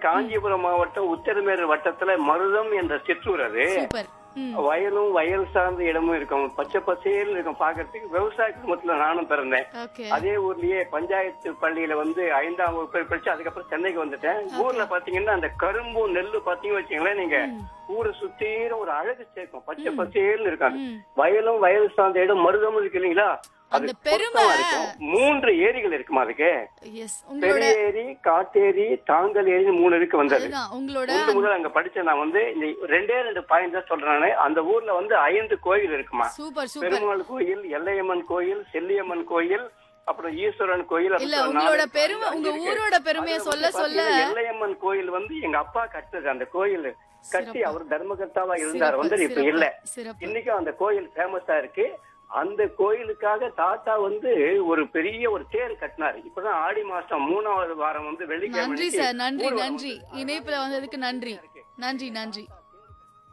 காஞ்சிபுரம் மாவட்டம் உத்தரமேறு வட்டத்துல மருதம் என்ற சிற்றூர் அது சூப்பர் ம் வயலும் வயல் சார்ந்த இடமும் இருக்கும் பச்சை பசேல் இருக்கும் பாக்குறதுக்கு விவசாய குடும்பத்துல நானும் பிறந்தேன் ஓகே அதே ஊர்லயே பஞ்சாயத்து பள்ளியில வந்து ஐந்தாம் வகுப்பு படிச்சு அதுக்கப்புறம் சென்னைக்கு வந்துட்டேன் ஊர்ல பாத்தீங்கன்னா அந்த கரும்பு நெல்லு பாத்தீங்க வச்சீங்களேன் நீங்க ஊரை சுத்தீர ஒரு அழகு சேர்க்கும் பச்சை பசேல்னு இருக்காங்க ம். வயலும் வயல் சார்ந்த இடம் மருதமும் இருக்கு இல்லைங்களா அது அந்த பெருமை. பொருத்தமா இருக்கும் மூன்று ஏரிகள் இருக்குமா அதுக்கு எஸ் உங்களோட பெரிய ஏரி காட்டேரி தாங்கல் ஏரி மூணு இருக்கு வந்தது அதுதான் உங்களோட முதல் முதல் அங்க படிச்ச நான் வந்து இந்த ரெண்டே ரெண்டு பாயிண்ட் தான் சொல்றேன் நானு. அந்த ஊர்ல வந்து ஐந்து கோயில் இருக்குமா சூப்பர் சூப்பர் பெருமாள் கோயில் எல்லையம்மன் கோயில் செல்லியம்மன் கோயில் அப்புறம் ஈஸ்வரன் கோயில் இல்ல அப்புறம் உங்களோட நாலு பெருமை அஞ்சு உங்க இருக்கு. ஊரோட பெருமையை அதுல சொல்ல வந்து சொல்ல பாத்தீங்கன்னா எல்லையம்மன் கோயில் வந்து எங்க அப்பா கட்டுறது அந்த கோயில் கட்டி சிறப்பு. அவர் தர்மகர்த்தாவா இருந்தார் சிறப்பு, வந்து இப்ப சிறப்பு, இல்ல சிறப்பு இன்னைக்கும் அந்த கோயில் ஃபேமஸா இருக்கு அந்த கோயிலுக்காக தாத்தா வந்து ஒரு பெரிய ஒரு தேர் கட்டினாரு இப்பதான் ஆடி மாசம் மூணாவது வாரம் வந்து வெள்ளிக்கிழமை நன்றி அன்னைக்கு சார் நன்றி ஊர்வலம் நன்றி வந்து- இணைப்புல வந்ததுக்கு நன்றி நன்றி நன்றி